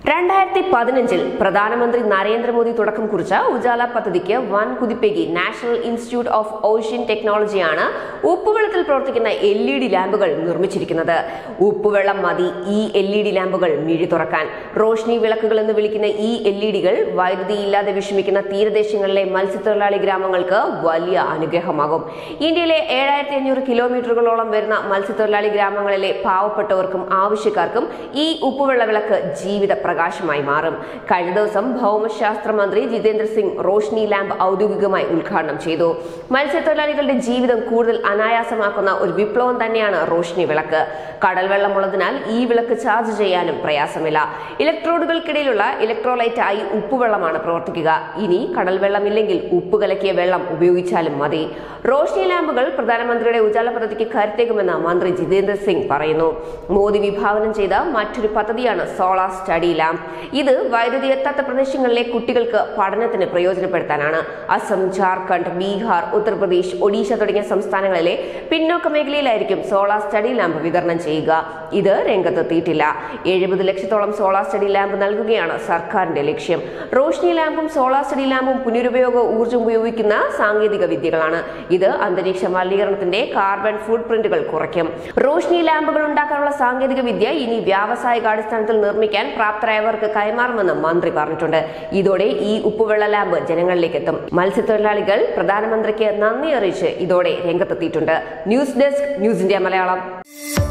രണ്ടായിരത്തി പതിനഞ്ചിൽ പ്രധാനമന്ത്രി നരേന്ദ്രമോദി തുടക്കം കുറിച്ച ഉജാല പദ്ധതിക്ക് വൻ കുതിപ്പേകി നാഷണൽ ഇൻസ്റ്റിറ്റ്യൂട്ട് ഓഫ് ഓഷ്യൻ ടെക്നോളജിയാണ് ഉപ്പുവെള്ളത്തിൽ പ്രവർത്തിക്കുന്ന എൽ ഇ ഡി ലാമ്പുകൾ നിർമ്മിച്ചിരിക്കുന്നത് ഉപ്പുവെള്ളം മതി ഈ എൽ ഇ ഡി ലാമ്പുകൾ മിഴി തുറക്കാൻ റോഷ്നി വിളക്കുകൾ എന്ന് വിളിക്കുന്ന ഈ എൽ ഇ ഡികൾ വൈദ്യുതി ഇല്ലാതെ വിഷമിക്കുന്ന തീരദേശങ്ങളിലെ മത്സ്യത്തൊഴിലാളി ഗ്രാമങ്ങൾക്ക് വലിയ അനുഗ്രഹമാകും ഇന്ത്യയിലെ ഏഴായിരത്തി അഞ്ഞൂറ് കിലോമീറ്ററുകളോളം വരുന്ന മത്സ്യത്തൊഴിലാളി ഗ്രാമങ്ങളിലെ പാവപ്പെട്ടവർക്കും ആവശ്യക്കാർക്കും ഈ ഉപ്പുവെള്ള വിളക്ക് ജീവിത പ്രകാശമായി മാറും കഴിഞ്ഞ ദിവസം ഭൗമശാസ്ത്ര മന്ത്രി ജിതേന്ദ്ര സിംഗ് റോഷ്നി ലാമ്പ് ഔദ്യോഗികമായി ഉദ്ഘാടനം ചെയ്തു മത്സ്യത്തൊഴിലാളികളുടെ ജീവിതം കൂടുതൽ അനായാസമാക്കുന്ന ഒരു വിപ്ലവം തന്നെയാണ് റോഷ്നി വിളക്ക് കടൽ വെള്ളമുള്ളതിനാൽ ഈ വിളക്ക് ചാർജ് ചെയ്യാനും പ്രയാസമില്ല ഇലക്ട്രോഡുകൾക്കിടയിലുള്ള ഇലക്ട്രോലൈറ്റ് ആയി ഉപ്പുവെള്ളമാണ് പ്രവർത്തിക്കുക ഇനി കടൽ വെള്ളമില്ലെങ്കിൽ ഉപ്പ് കലക്കിയ വെള്ളം ഉപയോഗിച്ചാലും മതി റോഷ്നി ലാമ്പുകൾ പ്രധാനമന്ത്രിയുടെ ഉജാല പദ്ധതിക്ക് കരുത്തേകുമെന്ന് മന്ത്രി ജിതേന്ദ്ര സിംഗ് പറയുന്നു മോദി വിഭാവനം ചെയ്ത മറ്റൊരു പദ്ധതിയാണ് സോളാർ സ്റ്റഡി ലാമ്പ് ഇത് വൈദ്യുതി എത്താത്ത പ്രദേശങ്ങളിലെ കുട്ടികൾക്ക് പഠനത്തിന് പ്രയോജനപ്പെടുത്താനാണ് അസം ജാർഖണ്ഡ് ബീഹാർ ഉത്തർപ്രദേശ് ഒഡീഷ തുടങ്ങിയ സംസ്ഥാനങ്ങളിലെ പിന്നോക്ക മേഖലയിലായിരിക്കും സോളാർ സ്റ്റഡി ലാമ്പ് വിതരണം ചെയ്യുക ഇത് രംഗത്തെത്തിയിട്ടില്ല എഴുപത് ലക്ഷത്തോളം സോളാർ സ്റ്റഡി ലാമ്പ് നൽകുകയാണ് സർക്കാരിന്റെ ലക്ഷ്യം റോഷ്നി ലാമ്പും സോളാർ സ്റ്റഡി ലാമ്പും പുനരുപയോഗ ഊർജ്ജം ഉപയോഗിക്കുന്ന സാങ്കേതിക വിദ്യകളാണ് ഇത് അന്തരീക്ഷ മലിനീകരണത്തിന്റെ കാർബൺ ഫുട് പ്രിന്റുകൾ കുറയ്ക്കും റോഷ്നി ലാമ്പുകൾ ഉണ്ടാക്കാനുള്ള സാങ്കേതിക വിദ്യ ഇനി വ്യാവസായികാടിസ്ഥാനത്തിൽ നിർമ്മിക്കാൻ പ്രാപ്തരായവർക്ക് കൈമാറുമെന്ന് മന്ത്രി പറഞ്ഞിട്ടുണ്ട് ഇതോടെ ഈ ഉപ്പുവെള്ള ലാമ്പ് ജനങ്ങളിലേക്ക് എത്തും മത്സ്യത്തൊഴിലാളികൾ പ്രധാനമന്ത്രിക്ക് നന്ദി അറിയിച്ച് ഇതോടെ രംഗത്തെത്തിയിട്ടുണ്ട് news desk news India Malayalam